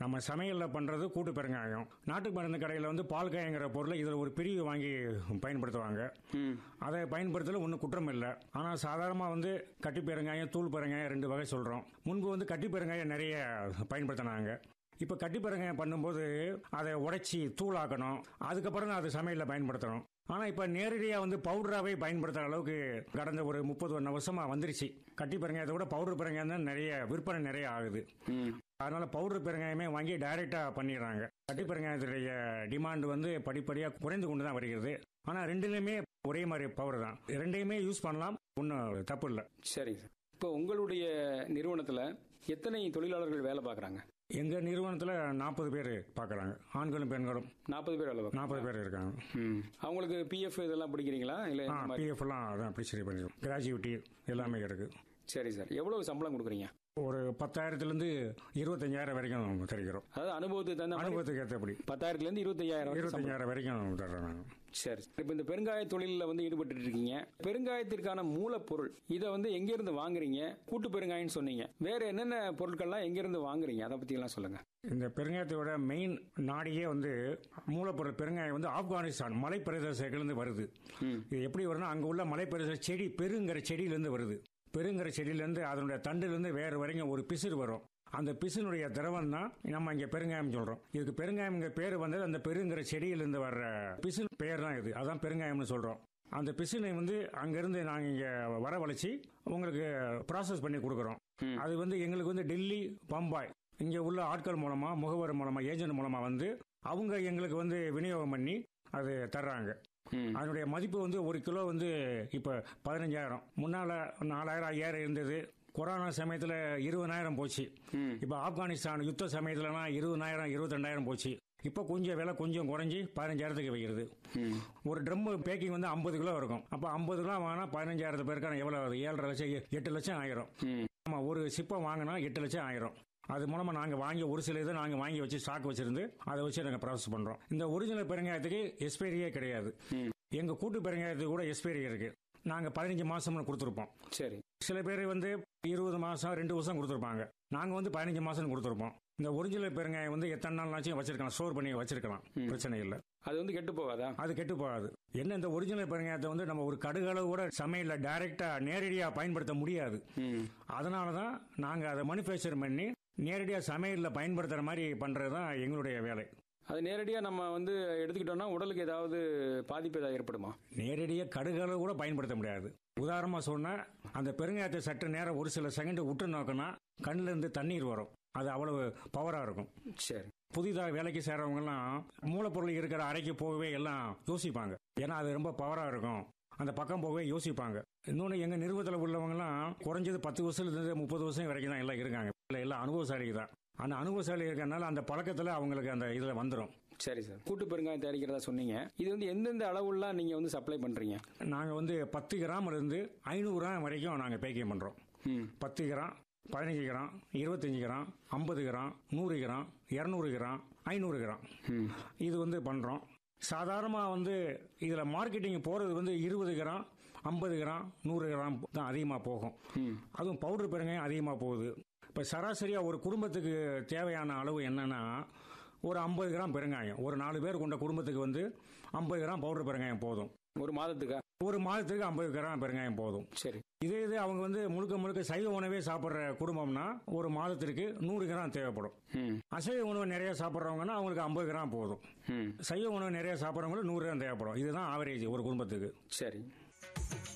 நம்ம சமையலில் பண்ணுறது கூட்டு பெருங்காயம் நாட்டு மருந்து கடையில் வந்து பால் காயங்கிற பொருளை இதில் ஒரு பிரிவு வாங்கி பயன்படுத்துவாங்க ம் அதை பயன்படுத்தல ஒன்றும் குற்றம் இல்லை ஆனால் சாதாரணமாக வந்து கட்டி பெருங்காயம் தூள் பெருங்காயம் ரெண்டு வகை சொல்கிறோம் முன்பு வந்து கட்டி பெருங்காயம் நிறைய பயன்படுத்தினாங்க இப்போ கட்டி பெருங்காயம் பண்ணும்போது அதை உடைச்சி தூளாக்கணும் அதுக்கப்புறம் தான் அது சமையலில் பயன்படுத்தணும் ஆனால் இப்போ நேரடியாக வந்து பவுடராகவே பயன்படுத்துகிற அளவுக்கு கடந்த ஒரு முப்பது ஒன்று வருஷமாக வந்துருச்சு கட்டி பெருங்காயத்தை விட பவுடர் பெருங்காயம் தான் நிறைய விற்பனை நிறைய ஆகுது ம் அதனால பவுடர் பெருங்காயமே வாங்கி டைரக்டா பண்ணிடுறாங்க கட்டி பெருங்காயத்துடைய டிமாண்ட் வந்து படிப்படியாக குறைந்து கொண்டு தான் வருகிறது ஆனால் ரெண்டுலையுமே ஒரே மாதிரி பவர் தான் ரெண்டையுமே யூஸ் பண்ணலாம் ஒன்றும் தப்பு இல்லை சரிங்க சார் இப்போ உங்களுடைய நிறுவனத்தில் எத்தனை தொழிலாளர்கள் வேலை பார்க்குறாங்க எங்கள் நிறுவனத்தில் நாற்பது பேர் பார்க்குறாங்க ஆண்களும் பெண்களும் நாற்பது பேர் வேலை பார்க்குறாங்க நாற்பது பேர் இருக்காங்க ம் அவங்களுக்கு பிஎஃப் இதெல்லாம் பிடிக்கிறீங்களா இல்லை ஆ இந்த மாதிரி பிஎஃப்லாம் அதான் அப்படி சரி பண்ணிடுவோம் கிராஜுவிட்டி எல்லாமே இருக்குது சரி சார் எவ்வளவு சம்பளம் கொடுக்குறீங்க ஒரு பத்தாயிரத்துலேருந்து இருபத்தஞ்சாயிரம் வரைக்கும் தருகிறோம் அதாவது அனுபவத்துக்கு தகுந்த மாதிரி அனுபவத்துக்கு ஏற்றபடி பத்தாயிரத்துலேருந்து இருபத்தையாயிரம் வரைக்கும் சம்பளம். இருபத்தஞ்சாயிரம் வரைக்கும் தர்றோம் நாங்கள் சரி இப்போ இந்த பெருங்காய தொழிலில் வந்து ஈடுபட்டு இருக்கீங்க பெருங்காயத்திற்கான மூலப்பொருள் இதை வந்து எங்கேருந்து வாங்குறீங்க கூட்டு பெருங்காயம்னு சொன்னீங்க வேற என்னென்ன பொருட்கள்லாம் எங்கேருந்து வாங்குறீங்க அதை பத்தி எல்லாம் சொல்லுங்க இந்த பெருங்காயத்தோட மெயின் நாடியே வந்து மூலப்பொருள் பெருங்காயம் வந்து ஆப்கானிஸ்தான் மலை பிரதேசங்கள்லேருந்து வருது ம் இது எப்படி வரும்னா அங்கே உள்ள மலை பிரதேச செடி பெருங்கிற செடியிலேருந்து வருது பெருங்கிற செடியிலேருந்து அதனுடைய தண்டுலேருந்து வேறு வரைக்கும் ஒரு பிசிறு வரும் அந்த பிசினுடைய திரவம் தான் நம்ம இங்கே பெருங்காயம் சொல்கிறோம் இதுக்கு பெருங்காயம்ங்கிற பேர் வந்தது அந்த பெருங்கிற செடியிலேருந்து வர்ற பிசின் பேர் தான் இது அதான் பெருங்காயம்னு சொல்கிறோம் அந்த பிசினை வந்து அங்கேருந்து நாங்கள் இங்கே வரவழைச்சி உங்களுக்கு ப்ராசஸ் பண்ணி கொடுக்குறோம் ம். அது வந்து எங்களுக்கு வந்து டெல்லி பம்பாய் இங்கே உள்ள ஆட்கள் மூலமா முகவர் மூலமா ஏஜென்ட் மூலமா வந்து அவங்க எங்களுக்கு வந்து விநியோகம் பண்ணி அது தர்றாங்க ம் அதனுடைய மதிப்பு வந்து ஒரு கிலோ வந்து இப்போ பதினஞ்சாயிரம் முன்னால நாலாயிரம் ஐயாயிரம் இருந்தது கொரோனா சமயத்தில் இருபதாயிரம் போச்சு ம் இப்போ ஆப்கானிஸ்தான் யுத்த சமயத்துலலாம் இருபதாயிரம் இருபத்தெண்டாயிரம் போச்சு இப்போ கொஞ்சம் விலை கொஞ்சம் குறைஞ்சி பதினஞ்சாயிரத்துக்கு வைக்கிறது ம் ஒரு ட்ரம் பேக்கிங் வந்து ஐம்பது கிலோ இருக்கும் அப்போ ஐம்பது கிலோ வாங்கினா பதினஞ்சாயிரத்து பேருக்கான எவ்வளோ ஆகுது ஏழரை லட்சம் எ- எட்டு லட்சம் ஆயிரும் ம் ஆமா ஒரு சிப்பை வாங்கினா எட்டு லட்சம் ஆயிரும் அது மூலமா நாங்க வாங்கி ஒரு சில இதை நாங்க வாங்கி வச்சு ஸ்டாக் வச்சிருந்து அதை வச்சு நாங்க ப்ராசஸ் பண்றோம் இந்த ஒரிஜினல் பெருங்காயத்துக்கு எக்ஸ்பைரியே கிடையாது ம் எங்க கூட்டு பெருங்காயத்துக்கு கூட எக்ஸ்பைரி இருக்கு நாங்க பதினஞ்சு மாசம்னு கொடுத்துருப்போம் சரி சில பேர் வந்து இருபது மாசம் ரெண்டு வருஷம் கொடுத்துருப்பாங்க நாங்க வந்து பதினஞ்சு மாசம் கொடுத்துருப்போம் இந்த ஒரிஜினல் பெருங்காயம் வந்து எத்தனை நாள்னாச்சும் வச்சிருக்கலாம் ஸ்டோர் பண்ணி வச்சிருக்கலாம் ம். பிரச்சனை இல்லை அது வந்து கெட்டு போகாதா அது கெட்டு போகாது என்ன இந்த ஒரிஜினல் பெருங்காயத்தை வந்து நம்ம ஒரு கடுகளவு கூட சமையல்ல டைரக்டா நேரடியா பயன்படுத்த முடியாது ம் அதனால தான் நாங்கள் அதை மேனுஃபேக்சர் பண்ணி நேரடியாக சமையலில் பயன்படுத்துகிற மாதிரி பண்ணுறது தான் எங்களுடைய வேலை அது நேரடியாக நம்ம வந்து எடுத்துக்கிட்டோம்னா உடலுக்கு ஏதாவது பாதிப்பு ஏதாவது ஏற்படுமா நேரடியாக கடுகளவு கூட பயன்படுத்த முடியாது உதாரணமாக சொன்னால் அந்த பெருங்காயத்தை சற்று நேரம் ஒரு சில செகண்ட் விட்டு நோக்கினா கண்ணுல இருந்து தண்ணீர் வரும் அது அவ்வளவு பவராக இருக்கும் சரி புதிதாக வேலைக்கு சேர்றவங்கலாம் மூலப்பொருள் இருக்கிற அறைக்கு போகவே எல்லாம் யோசிப்பாங்க ஏன்னா அது ரொம்ப பவராக இருக்கும் அந்த பக்கம் போகவே யோசிப்பாங்க இன்னொன்று எங்கள் நிறுவனத்தில் உள்ளவங்கலாம் குறைஞ்சது பத்து வருஷத்துலேருந்து முப்பது வருஷம் வரைக்கும் தான் எல்லாம் இருக்காங்க இல்லை எல்லாம் அனுபவசாலி தான் அந்த அனுபவசாலி இருக்கிறனால அந்த பழக்கத்தில் அவங்களுக்கு அந்த இதில் வந்துடும் சரி சார் கூட்டு பெருங்காயம் தயாரிக்கிறதா சொன்னீங்க இது வந்து எந்தெந்த அளவுலாம் நீங்க வந்து சப்ளை பண்றீங்க நாங்கள் வந்து பத்து கிராம்ல இருந்து ஐநூறு கிராம் வரைக்கும் நாங்கள் பேக்கிங் பண்ணுறோம் ம் பத்து கிராம் பதினஞ்சு கிராம் இருபத்தஞ்சு கிராம் ஐம்பது கிராம் நூறு கிராம் இரநூறு கிராம் ஐநூறு கிராம் ம் இது வந்து பண்ணுறோம் சாதாரணமாக வந்து இதில் மார்க்கெட்டிங் போகிறது வந்து இருபது கிராம் ஐம்பது கிராம் நூறு கிராம் தான் அதிகமாக போகும் ம் அதுவும் பவுடர் பெருங்காயம் அதிகமாக போகுது இப்போ சராசரியாக ஒரு குடும்பத்துக்கு தேவையான அளவு என்னன்னா ஒரு ஐம்பது கிராம் பெருங்காயம் ஒரு நாலு பேர் கொண்ட குடும்பத்துக்கு வந்து ஐம்பது கிராம் பவுடர் பெருங்காயம் போதும் ஒரு மாதத்துக்கா ஒரு மாதத்துக்கு ஐம்பது கிராம் பெருங்காயம் போதும் சரி இதே இது அவங்க வந்து முழுக்க முழுக்க சைவ உணவே சாப்பிட்ற குடும்பம்னா ஒரு மாதத்திற்கு நூறு கிராம் தேவைப்படும் ம் அசைவ உணவு நிறைய சாப்பிட்றவங்கன்னா அவங்களுக்கு ஐம்பது கிராம் போதும் ம் சைவ உணவு நிறைய சாப்பிட்றவங்களுக்கு நூறு கிராம் தேவைப்படும் இதுதான் ஆவரேஜ் ஒரு குடும்பத்துக்கு சரி